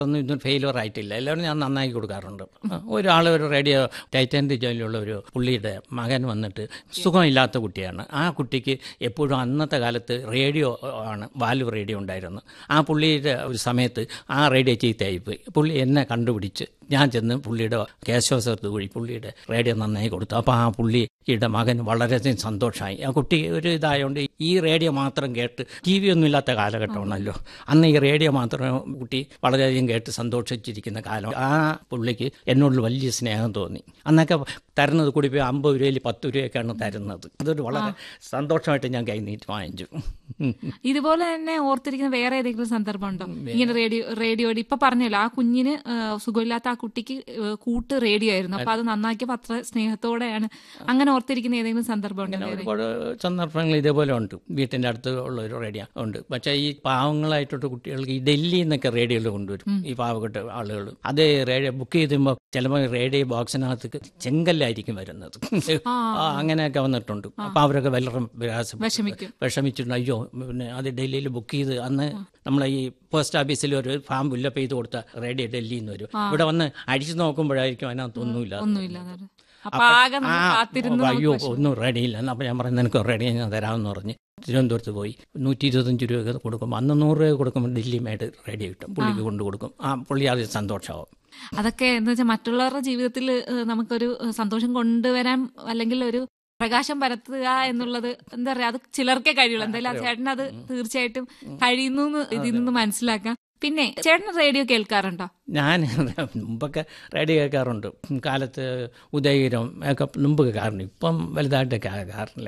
ഒന്നും ഇതും ഫെയിലുവർ ആയിട്ടില്ല എല്ലാവരും ഞാൻ നന്നാക്കി കൊടുക്കാറുണ്ട് ഒരാൾ ഒരു റേഡിയോ ടൈറ്റൻ്റെ ജോലിയുള്ള ഒരു പുള്ളിയുടെ മകൻ വന്നിട്ട് സുഖമില്ലാത്ത കുട്ടിയാണ് ആ കുട്ടിക്ക് എപ്പോഴും അന്നത്തെ കാലത്ത് റേഡിയോ ആണ് വാൽവ് റേഡിയോ ഉണ്ടായിരുന്നു ആ പുള്ളിയുടെ ഒരു സമയത്ത് ആ റേഡിയോ ചീത്തയായിപ്പോയി പുള്ളി എന്നെ കണ്ടുപിടിച്ച് ഞാൻ ചെന്ന് പുള്ളിയുടെ കേശവസത്ത് വഴി പുള്ളിയുടെ റേഡിയോ നന്നായി കൊടുത്തു അപ്പോൾ ആ പുള്ളിയുടെ മകൻ വളരെയധികം സന്തോഷമായി ആ കുട്ടി ഒരു ഇതായതുകൊണ്ട് ഈ റേഡിയോ മാത്രം കേട്ട് ടി വി ഒന്നും ഇല്ലാത്ത കാലഘട്ടമാണല്ലോ അന്ന് ഈ റേഡിയോ മാത്രം കുട്ടി വളരെയധികം കേട്ട് സന്തോഷിച്ചിരിക്കുന്ന കാലം ആ പുള്ളിക്ക് എന്നോട് വലിയ സ്നേഹം തോന്നി അന്നൊക്കെ തരുന്നത് കൂടി പോയി അമ്പത് രൂപയിൽ പത്ത് രൂപയൊക്കെയാണ് തരുന്നത് അതൊരു വളരെ സന്തോഷമായിട്ട് ഞാൻ കൈനീട്ടി വാങ്ങിച്ചു ഇതുപോലെ തന്നെ ഓർത്തിരിക്കുന്ന വേറെ ഏതെങ്കിലും സന്ദർഭം ഉണ്ടോ ഇങ്ങനെ റേഡിയോ റേഡിയോയുടെ ഇപ്പൊ പറഞ്ഞല്ലോ ആ കുഞ്ഞിന് ആ, സുഖമില്ലാത്ത ആ കുട്ടിക്ക് ആ, കൂട്ട് റേഡിയോ ആയിരുന്നു അപ്പൊ അത് നന്നാക്കിയപ്പോ അത്ര സ്നേഹത്തോടെയാണ് അങ്ങനെ ഓർത്തിരിക്കുന്ന ഏതെങ്കിലും സന്ദർഭം ഉണ്ടോ വേറെ? ഒരുപാട് സന്ദർഭങ്ങൾ ഇതേപോലെ ഉണ്ട് വീട്ടിൻ്റെ അടുത്ത് ഉള്ള ഒരു റേഡിയോ ഉണ്ട് പക്ഷേ ഈ പാവങ്ങളായിട്ടുള്ള കുട്ടികൾക്ക് ഈ ഡൽഹിയിൽ നിന്നൊക്കെ റേഡിയോയിൽ കൊണ്ടുവരും ഈ പാവപ്പെട്ട ആളുകൾ അത് റേഡിയോ ബുക്ക് ചെയ്തുമ്പോൾ ചിലപ്പോൾ റേഡിയോ ബോക്സിനകത്ത് ചെങ്കല്ലായിരിക്കും വരുന്നത് ആ, അങ്ങനെയൊക്കെ വന്നിട്ടുണ്ട് അപ്പോൾ അവരൊക്കെ വളരെ വിലാസം വിഷമിക്കും വിഷമിച്ചിട്ടുണ്ട് അയ്യോ പിന്നെ അത് ഡൽഹിയിൽ ബുക്ക് ചെയ്ത് അന്ന് നമ്മളെ ഈ പോസ്റ്റ് ഓഫീസിൽ ഒരു ഫാം ഫില്ലപ്പ് ചെയ്ത് കൊടുത്ത റേഡിയോ ഡൽഹിയിൽ നിന്ന് വരും ഇവിടെ വന്ന് അടിച്ചു നോക്കുമ്പോഴായിരിക്കും അതിനകത്ത് ഒന്നുമില്ല ഒന്നുമില്ല അതാണ്. അപ്പൊ ആകെ നമ്മൾ ആ, കാത്തിരുന്ന് അയ്യോ ഒന്നും റെഡിയില്ല അപ്പോൾ ഞാൻ പറഞ്ഞു നിനക്ക് റെഡി ഞാൻ തരാമെന്ന് പറഞ്ഞ് തിരുവനന്തപുരത്ത് പോയി നൂറ്റി ഇരുപത്തഞ്ച് രൂപ കൊടുക്കും അന്ന് നൂറ് രൂപ കൊടുക്കുമ്പോൾ ഡൽഹി മേഡ് റെഡി കിട്ടും പുള്ളിക്ക് കൊണ്ട് കൊടുക്കും ആ പുള്ളി അത് സന്തോഷമാവും അതൊക്കെ എന്താ വെച്ചാൽ മറ്റുള്ളവരുടെ ജീവിതത്തിൽ നമുക്കൊരു ഏഹ്, സന്തോഷം കൊണ്ടുവരാൻ അല്ലെങ്കിൽ ഒരു പ്രകാശം പരത്തുക എന്നുള്ളത് എന്താ പറയാ അത് ചിലർക്കേ കഴിയുള്ളൂ എന്തായാലും ആ ചേട്ടൻ അത് തീർച്ചയായിട്ടും കഴിയുന്നു എന്ന് ഇതിൽ നിന്ന് മനസ്സിലാക്കാം പിന്നെ ചേട്ടൻ റേഡിയോ കേൾക്കാറുണ്ടോ ഞാൻ മുമ്പൊക്കെ റേഡിയോ കേൾക്കാറുണ്ട് കാലത്ത് ഉദയഗിരം ഒക്കെ മുമ്പ് കേൾക്കാറുണ്ട് ഇപ്പം വലുതായിട്ട് കേൾക്കാറില്ല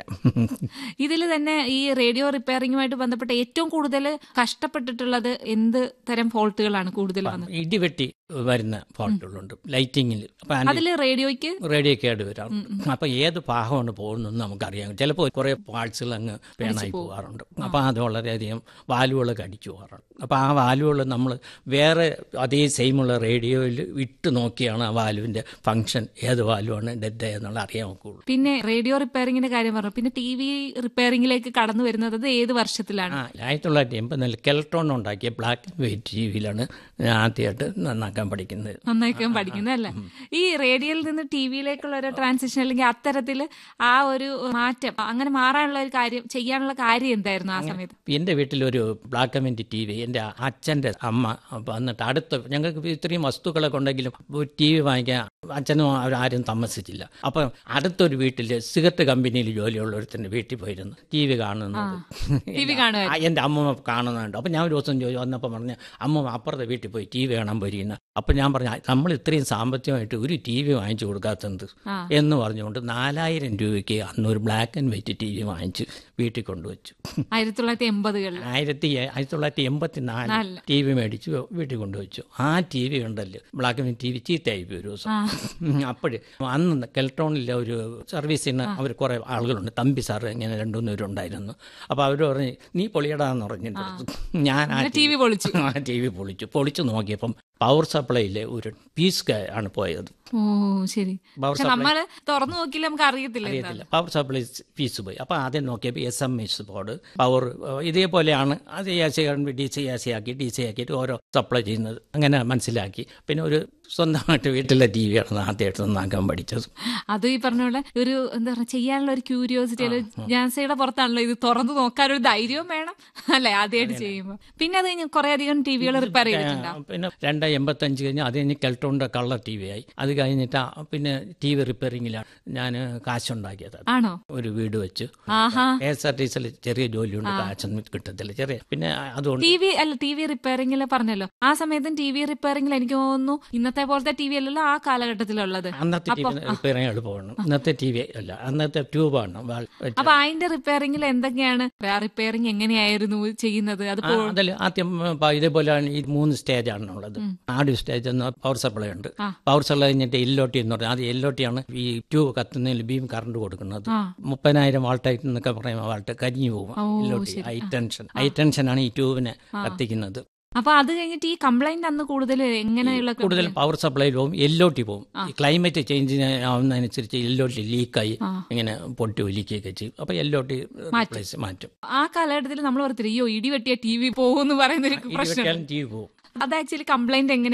ഇതിൽ തന്നെ ഈ റേഡിയോ റിപ്പയറിംഗുമായിട്ട് ബന്ധപ്പെട്ട് ഏറ്റവും കൂടുതൽ കഷ്ടപ്പെട്ടിട്ടുള്ളത് എന്ത് തരം ഫോൾട്ടുകളാണ് കൂടുതൽ വന്നത് ഇടിവെട്ടി വരുന്ന ഫോൾട്ടുകളുണ്ട് ലൈറ്റിങ്ങിൽ അപ്പം അതിൻ്റെ അതിൽ റേഡിയോയ്ക്ക് റേഡിയോ കേട് വരാം അപ്പൊ ഏത് ഭാഗമാണ് പോകുന്നതെന്ന് നമുക്കറിയാം ചിലപ്പോൾ കുറെ പാർട്സുകൾ അങ്ങ് പേണായി പോകാറുണ്ട് അപ്പൊ അത് വളരെയധികം വാലുകളൊക്കെ അടിച്ചു പോകാറുണ്ട് അപ്പൊ ആ വാലുകൾ നമ്മൾ വേറെ അതേ സെയിമുള്ള റേഡിയോയിൽ ഇട്ട് നോക്കിയാണ് ആ വാലുവിന്റെ ഫംഗ്ഷൻ ഏത് വാലുവാണ് ഡെഡ് എന്നുള്ള അറിയാൻ നോക്കുള്ളൂ പിന്നെ റേഡിയോ റിപ്പയറിംഗിന്റെ കാര്യം പറഞ്ഞു പിന്നെ ടി വി റിപ്പയറിംഗിലേക്ക് കടന്നു വരുന്നത് അത് ഏത് വർഷത്തിലാണ് ആ ആയിരത്തി തൊള്ളായിരത്തി എൺപതിൽ കെൽട്രോൺ ഉണ്ടാക്കിയ ബ്ലാക്ക് ആൻഡ് വൈറ്റ് ടി വിയിലാണ് ഞാൻ ആദ്യമായിട്ട് നന്നാക്കാൻ പഠിക്കുന്നത് നന്നായിക്കാൻ പഠിക്കുന്നത് അല്ലേ ഈ റേഡിയോയിൽ നിന്ന് ടി വിയിലേക്കുള്ള ഒരു ട്രാൻസിഷൻ അല്ലെങ്കിൽ അത്തരത്തിൽ ആ ഒരു മാറ്റം അങ്ങനെ മാറാനുള്ള ഒരു കാര്യം ചെയ്യാനുള്ള കാര്യം എന്തായിരുന്നു ആ സമയത്ത് എൻ്റെ വീട്ടിലൊരു black and white T V എൻ്റെ അച്ഛൻ്റെ അമ്മ വന്നിട്ട് അടുത്ത ഞങ്ങൾക്ക് ഇത്രയും വസ്തുക്കളൊക്കെ ഉണ്ടെങ്കിലും ഒരു ടി വി വാങ്ങിക്കാൻ അച്ഛനും അവരാരും താമസിച്ചില്ല അപ്പം അടുത്തൊരു വീട്ടിൽ സിഗരറ്റ് കമ്പനിയിൽ ജോലിയുള്ള ഒരുത്തൻ്റെ വീട്ടിൽ പോയിരുന്നു ടി വി കാണുന്നത് ടി വി കാണുക ആ, എൻ്റെ അമ്മ കാണുന്നുണ്ട് അപ്പം ഞാൻ ഒരു ദിവസം ചോദിച്ചു വന്നപ്പോൾ പറഞ്ഞ അമ്മ അപ്പുറത്തെ വീട്ടിൽ പോയി ടി വി കാണാൻ പോയിരിക്കുന്ന അപ്പം ഞാൻ പറഞ്ഞു നമ്മൾ ഇത്രയും സാമ്പത്തികമായിട്ട് ഒരു ടി വി വാങ്ങിച്ചു കൊടുക്കാത്തത് ആ. എന്ന് പറഞ്ഞുകൊണ്ട് നാലായിരം രൂപയ്ക്ക് അന്ന് ഒരു black and white T V വാങ്ങിച്ച് വീട്ടിൽ കൊണ്ടുവച്ചു ആയിരത്തി തൊള്ളായിരത്തി എൺപതുകളിൽ ആയിരത്തി ആയിരത്തി തൊള്ളായിരത്തി എൺപത്തി നാല് നാലില്. ടി വി മേടിച്ച് വീട്ടിൽ കൊണ്ടുവച്ചു ആ ടി വി ഉണ്ടല്ലോ ബ്ലാക്ക് ആൻഡ് ടി വി ചീത്തയായി പോയി ഒരു ദിവസം അപ്പോഴ് അന്ന് കെൽട്രോണിലെ ഒരു സർവീസിന് അവർ കുറേ ആളുകളുണ്ട് തമ്പി സാറ് ഇങ്ങനെ രണ്ടുമൂന്ന് പേരുണ്ടായിരുന്നു അപ്പോൾ അവർ പറഞ്ഞ് നീ പൊളിയടാന്ന് പറഞ്ഞിട്ട് ഞാൻ ആ ടി വി പൊളിച്ചു ആ ടി വി പൊളിച്ചു പൊളിച്ചു നോക്കിയപ്പം പവർ സപ്ലൈയിലെ ഒരു പീസ് ആണ് പോയത് ഓ ശരി പവർ പക്ഷെ നമ്മള് തുറന്നു നോക്കിയില്ല നമുക്ക് അറിയത്തില്ല എന്താ. അറിയത്തില്ല പവർ സപ്ലൈ ഫീസ് പോയി അപ്പോൾ ആദ്യം നോക്കിയപ്പോൾ S M S board power ഇതേപോലെയാണ് അത് A C D C A C ആക്കി ഡി സി ആക്കിയിട്ട് ഓരോ സപ്ലൈ ചെയ്യുന്നത് അങ്ങനെ മനസ്സിലാക്കി പിന്നെ ഒരു സ്വന്തമായിട്ട് വീട്ടിലെ ടി വിയാണ് ആദ്യമായിട്ട് നന്നാക്കാൻ പഠിച്ചത് അത് ഈ പറഞ്ഞ പോലെ ഒരു എന്താ പറയുക ചെയ്യാനുള്ള ഒരു ക്യൂരിയോസിറ്റി അല്ലെങ്കിൽ ജാൻസയുടെ പുറത്താണല്ലോ ഇത് തുറന്നു നോക്കാനൊരു ധൈര്യവും വേണം അല്ലെ ആദ്യമായിട്ട് ചെയ്യുമ്പോൾ പിന്നെ അത് കഴിഞ്ഞ് കുറെ അധികം ടി വികൾ റിപ്പയർ ചെയ്തിട്ടുണ്ടാവും പിന്നെ രണ്ട് എൺപത്തഞ്ച് കഴിഞ്ഞ് അത് കഴിഞ്ഞ് കെൽട്ടോണിൻ്റെ കളർ ടി വി ആയി അത് കഴിഞ്ഞിട്ട് ആ പിന്നെ ടി വി റിപ്പയറിങ്ങിലാണ് ഞാൻ കാശുണ്ടാക്കിയത് ആണോ ഒരു വീട് വെച്ച് ആഹാ കെ എസ് ആർ ടി സിയിൽ ചെറിയ ജോലിയുണ്ട് കാശൊന്നും കിട്ടത്തില്ല ചെറിയ പിന്നെ അതുകൊണ്ട് ടി വി അല്ല ടി വി റിപ്പയറിംഗിൽ പറഞ്ഞല്ലോ ആ സമയത്തും ടി വി റിപ്പയറിംഗിൽ എനിക്ക് തോന്നുന്നു ഇന്നത്തെ പോലത്തെ ടി വി അല്ലല്ലോ ആ കാലഘട്ടത്തിലുള്ളത് അന്നത്തെ ടി വി റിപ്പയറിങ് എളുപ്പമാണ് ഇന്നത്തെ ടി വി അല്ല അന്നത്തെ ട്യൂബാണ് വാൾ വെച്ച്. അപ്പൊ അതിന്റെ റിപ്പയറിംഗിൽ എന്തൊക്കെയാണ് റിപ്പയറിംഗ് എങ്ങനെയായിരുന്നു ചെയ്യുന്നത് അത് ആ, അതിൽ ആദ്യം പ- ഇതേപോലെയാണ് ഈ മൂന്ന് സ്റ്റേജാണ് ഉള്ളത് ആദ്യ സ്റ്റേജ് എന്ന് പവർ സപ്ലൈ ഉണ്ട് ആ. പവർ സപ്ലൈ കഴിഞ്ഞിട്ട് എല്ലോട്ടി എന്ന് പറഞ്ഞാൽ അത് എല്ലോട്ടിയാണ് ഈ ട്യൂബ് കത്തുന്നതിൽ ബീം കറണ്ട് കൊടുക്കുന്നത് ആ. മുപ്പതിനായിരം വാൾട്ടായിട്ട് എന്നൊക്കെ പറയുമ്പോൾ വാൾട്ട് കരിഞ്ഞു പോകും ഓ, എല്ലോട്ടി ഹൈ ടെൻഷൻ ഹൈ ടെൻഷനാണ് ഈ ട്യൂബിനെ കത്തിക്കുന്നത് അപ്പൊ അത് കഴിഞ്ഞിട്ട് ഈ കംപ്ലൈന്റ് അന്ന് കൂടുതൽ എങ്ങനെയുള്ള കൂടുതൽ പവർ സപ്ലൈ പോകും എല്ലോട്ടി പോകും ഈ ക്ലൈമറ്റ് ചേഞ്ച് ആവുന്നതനുസരിച്ച് എല്ലോട്ടി ലീക്കായി ആ. ഇങ്ങനെ പൊട്ടി ഒലിക്കുകയൊക്കെ ചെയ്യും അപ്പൊ എല്ലോട്ടി റിപ്ലേസ് മാറ്റും ആ കാലഘട്ടത്തിൽ നമ്മൾ ഓർത്തില്ല അയ്യോ ഇടി വെട്ടിയ ടി വി പോകുമെന്ന് പറയുന്ന ഒരു പ്രശ്നം ഇരുപത്തിയാലും ടി വി പോകും അത് ആക്ച്വലി കംപ്ലൈന്റ് എങ്ങനെ